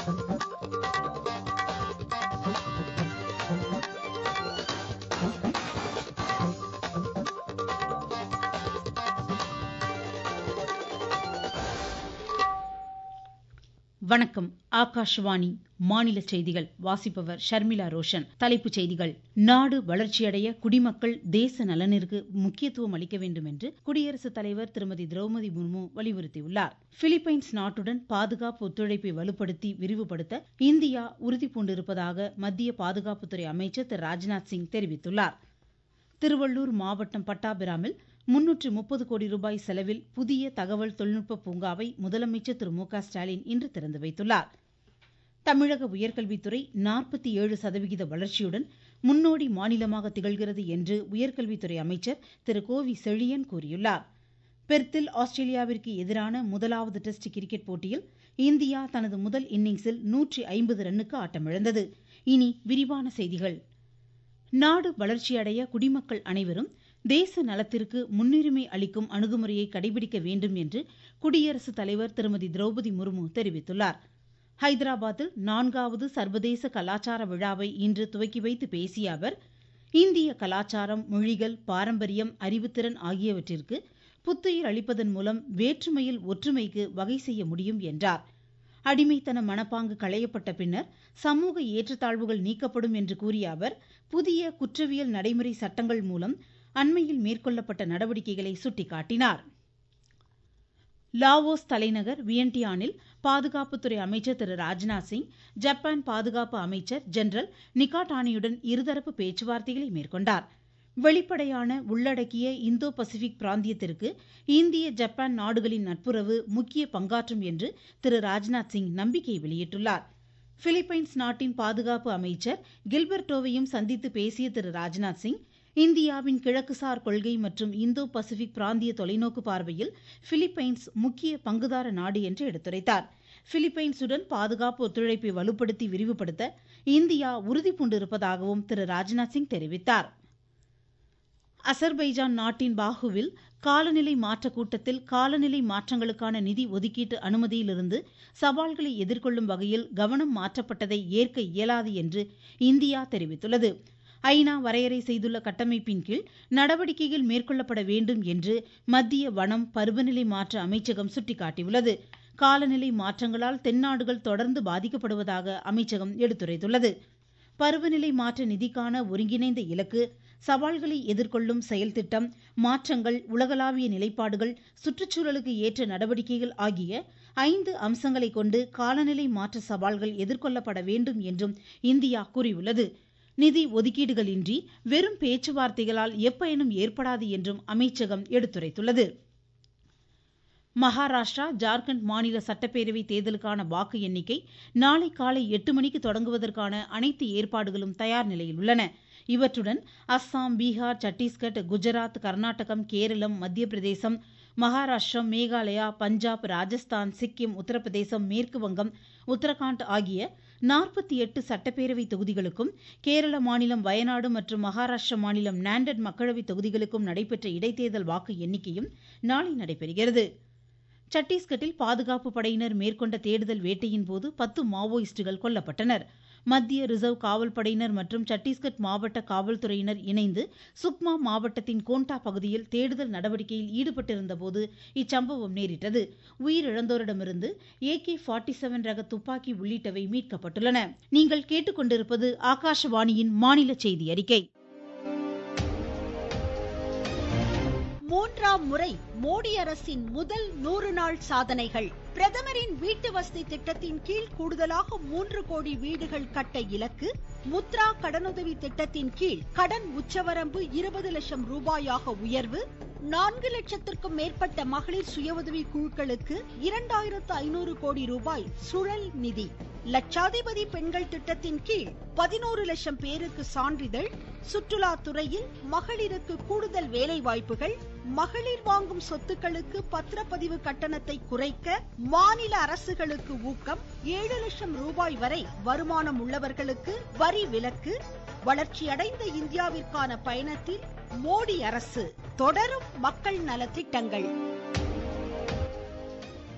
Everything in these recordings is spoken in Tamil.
வணக்கம் ஆகாஷவாணி மாநில செய்திகள் வாசிப்பவர் ஷர்மிளா ரோஷன் தலைப்புச் செய்திகள் நாடு வளர்ச்சியடைய குடிமக்கள் தேச நலனிற்கு முக்கியத்துவம் அளிக்க வேண்டும் என்று குடியரசுத் தலைவர் திருமதி திரௌபதி முர்மு வலியுறுத்தியுள்ளார் பிலிப்பைன்ஸ் நாட்டுடன் பாதுகாப்பு ஒத்துழைப்பை வலுப்படுத்தி விரிவுபடுத்த இந்தியா உறுதிபூண்டிருப்பதாக மத்திய பாதுகாப்புத்துறை அமைச்சர் திரு ராஜ்நாத் சிங் தெரிவித்துள்ளார் திருவள்ளூர் மாவட்டம் பட்டாபிராமில் முன்னூற்று முப்பது கோடி ரூபாய் செலவில் புதிய தகவல் தொழில்நுட்ப பூங்காவை முதலமைச்சர் திரு மு க ஸ்டாலின் இன்று திறந்து வைத்துள்ளார் தமிழக உயர்கல்வித்துறை நாற்பத்தி ஏழு சதவிகித வளர்ச்சியுடன் முன்னோடி மாநிலமாக திகழ்கிறது என்று உயர்கல்வித்துறை அமைச்சர் திரு கோவி செழியன் கூறியுள்ளார் பெர்த்தில் ஆஸ்திரேலியாவிற்கு எதிரான முதலாவது டெஸ்ட் கிரிக்கெட் போட்டியில் இந்தியா தனது முதல் இன்னிங்ஸில் நூற்றி ஐம்பது ரன்னுக்கு ஆட்டமிழந்தது இனி விரிவான செய்திகள் நாடு வளர்ச்சியடைய குடிமக்கள் அனைவரும் தேச நலத்திற்கு முன்னுரிமை அளிக்கும் அணுகுமுறையை கடைபிடிக்க வேண்டும் என்று குடியரசுத் தலைவர் திருமதி திரௌபதி முர்மு தெரிவித்துள்ளார் ஹைதராபாத்தில் நான்காவது சர்வதேச கலாச்சார விழாவை இன்று துவக்கி வைத்து பேசிய அவர் இந்திய கலாச்சாரம் மொழிகள் பாரம்பரியம் அறிவுத்திறன் ஆகியவற்றிற்கு புத்துயிர் அளிப்பதன் மூலம் வேற்றுமையில் ஒற்றுமைக்கு வகை செய்ய முடியும் என்றார் அடிமைத்தன மனப்பாங்கு களையப்பட்ட பின்னர் சமூக ஏற்றத்தாழ்வுகள் நீக்கப்படும் என்று கூறிய அவர் புதிய குற்றவியல் நடைமுறை சட்டங்கள் மூலம் அண்மையில் மேற்கொள்ளப்பட்ட நடவடிக்கைகளை சுட்டிக்காட்டினார் லாவோஸ் தலைநகர் வியன்டியானில் பாதுகாப்புத்துறை அமைச்சர் திரு ராஜ்நாத் சிங் ஜப்பான் பாதுகாப்பு அமைச்சர் ஜெனரல் நிகாடானியுடன் இருதரப்பு பேச்சுவார்த்தைகளை மேற்கொண்டார் வெளிப்படையான உள்ளடக்கிய இந்தோ பசிபிக் பிராந்தியத்திற்கு இந்திய ஜப்பான் நாடுகளின் நட்புறவு முக்கிய பங்காற்றும் என்று திரு ராஜ்நாத் சிங் நம்பிக்கை வெளியிட்டுள்ளார் பிலிப்பைன்ஸ் நாட்டின் பாதுகாப்பு அமைச்சர் கில்பர்டோவையும் சந்தித்து பேசிய திரு ராஜ்நாத் சிங் இந்தியாவின் கிழக்குசார் கொள்கை மற்றும் இந்தோ பசிபிக் பிராந்திய தொலைநோக்கு பார்வையில் பிலிப்பைன்ஸ் முக்கிய பங்குதார நாடு என்று எடுத்துரைத்தார் பிலிப்பைன்ஸுடன் பாதுகாப்பு ஒத்துழைப்பை வலுப்படுத்தி விரிவுபடுத்த இந்தியா உறுதிபூண்டிருப்பதாகவும் திரு ராஜ்நாத் சிங் தெரிவித்தார் அசர்பைஜான் நாட்டின் பாகுவில் காலநிலை மாற்ற கூட்டத்தில் காலநிலை மாற்றங்களுக்கான நிதி ஒதுக்கீட்டு அனுமதியிலிருந்து சவால்களை எதிர்கொள்ளும் வகையில் கவனம் மாற்றப்பட்டதை ஏற்க இயலாது என்று இந்தியா தெரிவித்துள்ளது ஐநா வரையறை செய்துள்ள கட்டமைப்பின் கீழ் நடவடிக்கைகள் மேற்கொள்ளப்பட வேண்டும் என்று மத்திய வனம் பருவநிலை மாற்ற அமைச்சகம் சுட்டிக்காட்டியுள்ளது காலநிலை மாற்றங்களால் தென்னாடுகள் தொடர்ந்து பாதிக்கப்படுவதாக அமைச்சகம் எடுத்துரைத்துள்ளது பருவநிலை மாற்ற நிதிக்கான ஒருங்கிணைந்த இலக்கு சவால்களை எதிர்கொள்ளும் செயல் திட்டம் மாற்றங்கள் உலகளாவிய நிலைப்பாடுகள் சுற்றுச்சூழலுக்கு ஏற்ற நடவடிக்கைகள் ஆகிய ஐந்து அம்சங்களை கொண்டு காலநிலை மாற்ற சவால்கள் எதிர்கொள்ளப்பட வேண்டும் என்றும் இந்தியா கூறியுள்ளது நிதி ஒதுக்கீடுகளின்றி வெறும் பேச்சுவார்த்தைகளால் எப்பயனும் ஏற்படாது என்றும் அமைச்சகம் எடுத்துரைத்துள்ளது மகாராஷ்டிரா ஜார்க்கண்ட் மாநில சட்டப்பேரவை தேர்தலுக்கான வாக்கு எண்ணிக்கை நாளை காலை எட்டு மணிக்கு தொடங்குவதற்கான அனைத்து ஏற்பாடுகளும் தயார் நிலையில் உள்ளன இவற்றுடன் அஸ்ஸாம் பீகார் சத்தீஸ்கட் குஜராத் கர்நாடகம் கேரளம் மத்திய பிரதேசம் மகாராஷ்டிரம் மேகாலயா பஞ்சாப் ராஜஸ்தான் சிக்கிம் உத்தரப்பிரதேசம் மேற்கு வங்கம் உத்தரகாண்ட் ஆகிய நாற்பத்தி எட்டு சட்டப்பேரவை தொகுதிகளுக்கும் கேரள மாநிலம் வயநாடு மற்றும் மகாராஷ்டிர மாநிலம் நாண்டட் மக்களவை தொகுதிகளுக்கும் நடைபெற்ற இடைத்தேர்தல் வாக்கு எண்ணிக்கையும் நாளை நடைபெறுகிறது சத்தீஸ்கட்டில் பாதுகாப்பு படையினர் மேற்கொண்ட தேடுதல் வேட்டையின் போது பத்து மாவோயிஸ்டுகள் கொல்லப்பட்டனர் மத்திய ரிசர்வ் காவல் படையினர் மற்றும் சத்தீஸ்கட் மாவட்ட காவல்துறையினர் இணைந்து சுக்மா மாவட்டத்தின் கோண்டா பகுதியில் தேடுதல் நடவடிக்கையில் ஈடுபட்டிருந்த போது இச்சம்பவம் நேரிட்டது உயிரிழந்தோரிடமிருந்து ஏகே ஃபார்ட்டி செவன் ரக துப்பாக்கி உள்ளிட்டவை மீட்கப்பட்டுள்ளன நீங்கள் கேட்டுக்கொண்டிருப்பது ஆகாஷவாணியின் மாநில செய்தி அறிக்கை மூன்றாம் முறை மோடி அரசின் முதல் நூறு நாள் சாதனைகள் பிரதமரின் வீட்டு வசதி திட்டத்தின் கீழ் கூடுதலாக மூன்று கோடி வீடுகள் கட்ட இலக்கு முத்ரா கடனுதவி திட்டத்தின் கீழ் கடன் உச்சவரம்பு இருபது லட்சம் ரூபாயாக உயர்வு நான்கு லட்சத்திற்கும் மேற்பட்ட மகளிர் சுய உதவி குழுக்களுக்கு இரண்டாயிரத்து ஐநூறு கோடி ரூபாய் சுழல் நிதி லட்சாதிபதி பெண்கள் திட்டத்தின் கீழ் பதினோரு லட்சம் பேருக்கு சான்றிதழ் சுற்றுலா துறையில் மகளிருக்கு கூடுதல் வேலை வாய்ப்புகள் மகளிர் வாங்கும் சொத்துக்களுக்கு பத்திரப்பதிவு கட்டணத்தை குறைக்க மாநில அரசுகளுக்கு ஊக்கம் ஏழு லட்சம் ரூபாய் வரை வருமானம் உள்ளவர்களுக்கு வரி விலக்கு வளர்ச்சியடைந்த இந்தியாவிற்கான பயணத்தில் மோடி அரசு தொடரும் மக்கள் நலத்திட்டங்கள்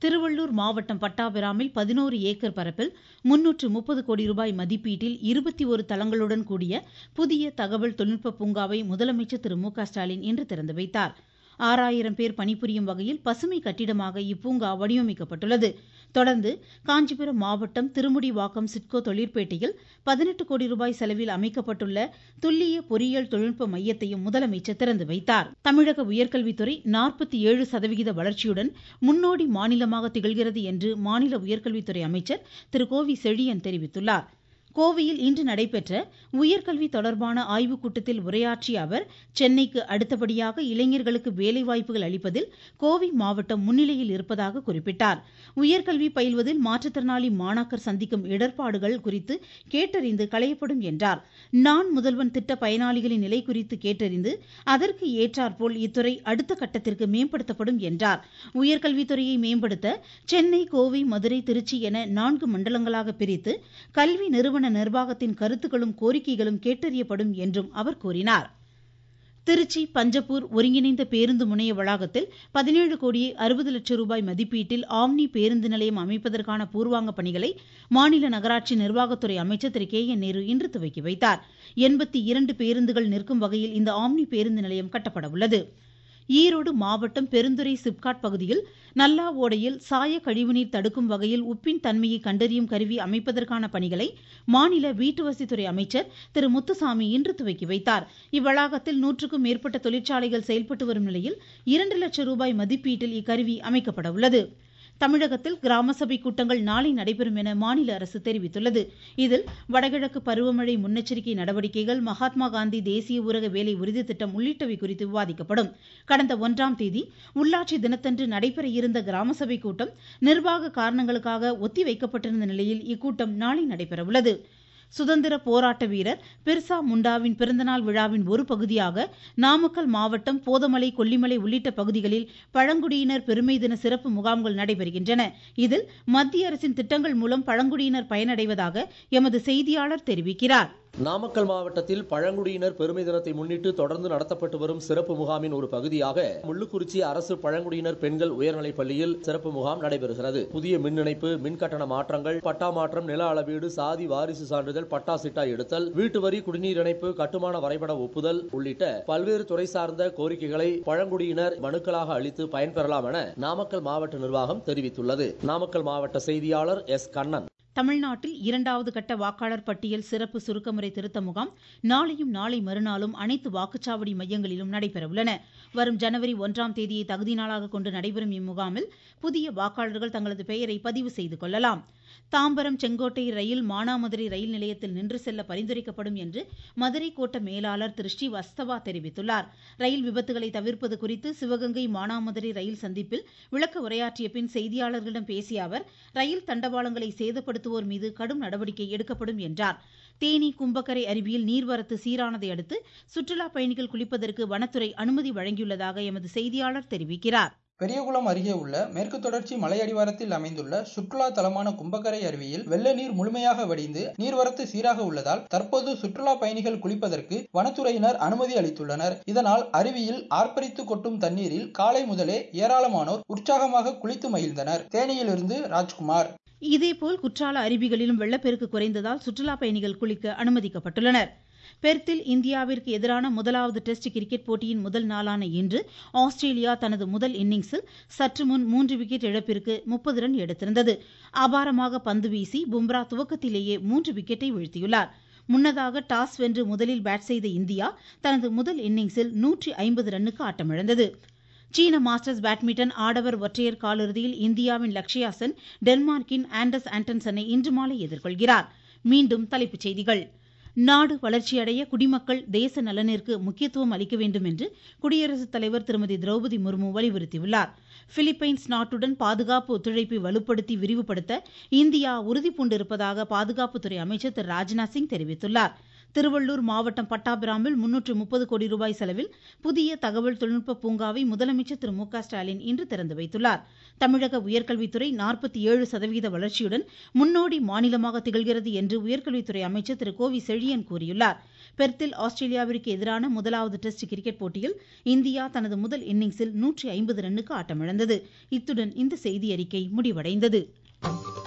திருவள்ளூர் மாவட்டம் பட்டாபிராமில் பதினோரு ஏக்கர் பரப்பில் முன்னூற்று முப்பது கோடி ரூபாய் மதிப்பீட்டில் இருபத்தி ஒரு தளங்களுடன் கூடிய புதிய தகவல் தொழில்நுட்ப பூங்காவை முதலமைச்சர் திரு மு க ஸ்டாலின் இன்று திறந்து வைத்தார் ஆறாயிரம் பேர் பணிபுரியும் வகையில் பசுமை கட்டிடமாக இப்பூங்கா வடிவமைக்கப்பட்டுள்ளது தொடர்ந்து காஞ்சிபுரம் மாவட்டம் திருமுடிவாக்கம் சிட்கோ தொழிற்பேட்டையில் பதினெட்டு கோடி ரூபாய் செலவில் அமைக்கப்பட்டுள்ள துல்லிய பொறியியல் தொழில்நுட்ப மையத்தையும் முதலமைச்சர் திறந்து வைத்தார் தமிழக உயர்கல்வித்துறை நாற்பத்தி ஏழு சதவிகித வளர்ச்சியுடன் முன்னோடி மாநிலமாக திகழ்கிறது என்று மாநில உயர்கல்வித்துறை அமைச்சர் திரு கோவி செழியன் தெரிவித்துள்ளார் கோவையில் இன்று நடைபெற்ற உயர்கல்வி தொடர்பான ஆய்வுக் கூட்டத்தில் உரையாற்றிய அவர் சென்னைக்கு அடுத்தபடியாக இளைஞர்களுக்கு வேலைவாய்ப்புகள் அளிப்பதில் கோவை மாவட்டம் முன்னிலையில் இருப்பதாக குறிப்பிட்டார் உயர்கல்வி பயில்வதில் மாற்றுத்திறனாளி மாணாக்கர் சந்திக்கும் இடர்பாடுகள் குறித்து கேட்டறிந்து களையப்படும் என்றார் நான் முதல்வன் திட்ட பயனாளிகளின் நிலை குறித்து கேட்டறிந்து அதற்கு ஏற்றாற்போல் இத்துறை அடுத்த கட்டத்திற்கு மேம்படுத்தப்படும் என்றார் உயர்கல்வித்துறையை மேம்படுத்த சென்னை கோவை மதுரை திருச்சி என நான்கு மண்டலங்களாக பிரித்து கல்வி நிறுவன நிறுவன நிர்வாகத்தின் கருத்துக்களும் கோரிக்கைகளும் கேட்டறியப்படும் என்றும் அவர் கூறினார் திருச்சி பஞ்சப்பூர் ஒருங்கிணைந்த பேருந்து முனைய வளாகத்தில் பதினேழு கோடியே அறுபது லட்சம் ரூபாய் மதிப்பீட்டில் ஆம்னி பேருந்து நிலையம் அமைப்பதற்கான பூர்வாங்க பணிகளை மாநில நகராட்சி நிர்வாகத்துறை அமைச்சர் திரு கே என் நேரு இன்று துவக்கி வைத்தார் எண்பத்தி இரண்டு பேருந்துகள் நிற்கும் வகையில் இந்த ஆம்னி பேருந்து நிலையம் கட்டப்பட உள்ளது ஈரோடு மாவட்டம் பெருந்துறை சிப்காட் பகுதியில் நல்லா ஓடையில் சாய கழிவுநீர் தடுக்கும் வகையில் உப்பின் தன்மையை கண்டறியும் கருவி அமைப்பதற்கான பணிகளை மாநில வீட்டுவசதித்துறை அமைச்சர் திரு முத்துசாமி இன்று துவக்கி வைத்தார் இவ்வளாகத்தில் நூற்றுக்கும் மேற்பட்ட தொழிற்சாலைகள் செயல்பட்டு வரும் நிலையில் இரண்டு லட்சம் ரூபாய் மதிப்பீட்டில் இக்கருவி அமைக்கப்பட உள்ளது தமிழகத்தில் கிராம சபை கூட்டங்கள் நாளை நடைபெறும் என மாநில அரசு தெரிவித்துள்ளது இதில் வடகிழக்கு பருவமழை முன்னெச்சரிக்கை நடவடிக்கைகள் மகாத்மா காந்தி தேசிய ஊரக வேலை உறுதி திட்டம் உள்ளிட்டவை குறித்து விவாதிக்கப்படும் கடந்த ஒன்றாம் தேதி உள்ளாட்சி தினத்தன்று நடைபெற இருந்த கிராம சபை கூட்டம் நிர்வாக காரணங்களுக்காக ஒத்திவைக்கப்பட்டிருந்த நிலையில் இக்கூட்டம் நாளை நடைபெறவுள்ளது சுதந்திர போராட்ட வீரர் பிர்சா முண்டாவின் பிறந்தநாள் விழாவின் ஒரு பகுதியாக நாமக்கல் மாவட்டம் போதமலை கொல்லிமலை உள்ளிட்ட பகுதிகளில் பழங்குடியினர் பெருமை தின சிறப்பு முகாம்கள் நடைபெறுகின்றன இதில் மத்திய அரசின் திட்டங்கள் மூலம் பழங்குடியினர் பயனடைவதாக எமது செய்தியாளர் தெரிவிக்கிறார் நாமக்கல் மாவட்டத்தில் பழங்குடியினர் பெருமை தினத்தை முன்னிட்டு தொடர்ந்து நடத்தப்பட்டு வரும் சிறப்பு முகாமின் ஒரு பகுதியாக முள்ளுக்குறிச்சி அரசு பழங்குடியினர் பெண்கள் உயர்நிலைப் பள்ளியில் சிறப்பு முகாம் நடைபெறுகிறது புதிய மின் இணைப்பு மின் கட்டண மாற்றங்கள் பட்டா மாற்றம் நில அளவீடு சாதி வாரிசு சான்றிதழ் பட்டா சிட்டா எடுத்தல் வீட்டு வரி குடிநீர் இணைப்பு கட்டுமான வரைபட ஒப்புதல் உள்ளிட்ட பல்வேறு துறை சார்ந்த கோரிக்கைகளை பழங்குடியினர் மனுக்களாக அளித்து பயன்பெறலாம் என நாமக்கல் மாவட்ட நிர்வாகம் தெரிவித்துள்ளது நாமக்கல் மாவட்ட செய்தியாளர் எஸ் கண்ணன் தமிழ்நாட்டில் இரண்டாவது கட்ட வாக்காளர் பட்டியல் சிறப்பு சுருக்கமுறை திருத்த முகாம் நாளையும் நாளை மறுநாளும் அனைத்து வாக்குச்சாவடி மையங்களிலும் நடைபெறவுள்ளன வரும் ஜனவரி ஒன்றாம் தேதியை தகுதி நாளாக கொண்டு நடைபெறும் இம்முகாமில் புதிய வாக்காளர்கள் தங்களது பெயரை பதிவு செய்து கொள்ளலாம் தாம்பரம் செங்கோட்டை ரயில் மானாமதுரை ரயில் நிலையத்தில் நின்று செல்ல பரிந்துரைக்கப்படும் என்று மதுரை கோட்ட மேலாளர் திரு ஸ்ரீ வஸ்தவா தெரிவித்துள்ளார் ரயில் விபத்துகளை தவிர்ப்பது குறித்து சிவகங்கை மானாமதுரை ரயில் சந்திப்பில் விளக்க உரையாற்றிய பின் செய்தியாளர்களிடம் பேசிய அவர் ரயில் தண்டவாளங்களை சேதப்படுத்துவோர் மீது கடும் நடவடிக்கை எடுக்கப்படும் என்றார் தேனி கும்பக்கரை அருவியில் நீர்வரத்து சீரானதை அடுத்து சுற்றுலா பயணிகள் குளிப்பதற்கு வனத்துறை அனுமதி வழங்கியுள்ளதாக எமது செய்தியாளர் தெரிவிக்கிறார் பெரியகுளம் அருகே உள்ள மேற்கு தொடர்ச்சி மலையடிவாரத்தில் அமைந்துள்ள சுற்றுலா தலமான கும்பக்கரை அருவியில் வெள்ள நீர் முழுமையாக வடிந்து நீர்வரத்து சீராக உள்ளதால் தற்போது சுற்றுலா பயணிகள் குளிப்பதற்கு வனத்துறையினர் அனுமதி அளித்துள்ளனர் இதனால் அருவியில் ஆர்ப்பரித்து கொட்டும் தண்ணீரில் காலை முதலே ஏராளமானோர் உற்சாகமாக குளித்து மகிழ்ந்தனர் தேனியிலிருந்து ராஜ்குமார் இதேபோல் குற்றால அருவிகளிலும் வெள்ளப்பெருக்கு குறைந்ததால் சுற்றுலா பயணிகள் குளிக்க அனுமதிக்கப்பட்டுள்ளனர் பெர்த்தில் இந்தியாவிற்கு எதிரான முதலாவது டெஸ்ட் கிரிக்கெட் போட்டியின் முதல் நாளான இன்று ஆஸ்திரேலியா தனது முதல் இன்னிங்ஸில் சற்று முன் மூன்று விக்கெட் இழப்பிற்கு முப்பது ரன் எடுத்திருந்தது அபாரமாக பந்து வீசி பும்ரா துவக்கத்திலேயே மூன்று விக்கெட்டை வீழ்த்தியுள்ளார் முன்னதாக டாஸ் வென்று முதலில் பேட் செய்த இந்தியா தனது முதல் இன்னிங்ஸில் நூற்றி ஐம்பது ரன்னுக்கு ஆட்டமிழந்தது சீன மாஸ்டர்ஸ் பேட்மிண்டன் ஆடவர் ஒற்றையர் காலிறுதியில் இந்தியாவின் லக்ஷயா சென் டென்மார்க்கின் ஆண்டஸ் ஆண்டன்சனை இன்று மாலை எதிர்கொள்கிறார் மீண்டும் தலைப்புச் செய்திகள் நாடு வளர்ச்சியடைய குடிமக்கள் தேச நலனிற்கு முக்கியத்துவம் அளிக்க வேண்டும் என்று குடியரசுத் தலைவர் திருமதி திரௌபதி முர்மு வலியுறுத்தியுள்ளார் பிலிப்பைன்ஸ் நாட்டுடன் பாதுகாப்பு ஒத்துழைப்பை வலுப்படுத்தி விரிவுபடுத்த இந்தியா உறுதிபூண்டிருப்பதாக பாதுகாப்புத்துறை அமைச்சர் திரு ராஜ்நாத் சிங் தெரிவித்துள்ளார் திருவள்ளூர் மாவட்டம் பட்டாபிராமில் முன்னூற்று முப்பது கோடி ரூபாய் செலவில் புதிய தகவல் தொழில்நுட்ப பூங்காவை முதலமைச்சர் திரு மு க ஸ்டாலின் இன்று திறந்து வைத்துள்ளார் தமிழக உயர்கல்வித்துறை நாற்பத்தி ஏழு சதவீத வளர்ச்சியுடன் முன்னோடி மாநிலமாக திகழ்கிறது என்று உயர்கல்வித்துறை அமைச்சர் திரு கோவி செழியன் கூறியுள்ளார் பெர்த்தில் ஆஸ்திரேலியாவிற்கு எதிரான முதலாவது டெஸ்ட் கிரிக்கெட் போட்டியில் இந்தியா தனது முதல் இன்னிங்ஸில் நூற்றி ஐம்பது ரன்னுக்கு ஆட்டமிழந்தது இத்துடன் இந்த செய்தியறிக்கை முடிவடைந்தது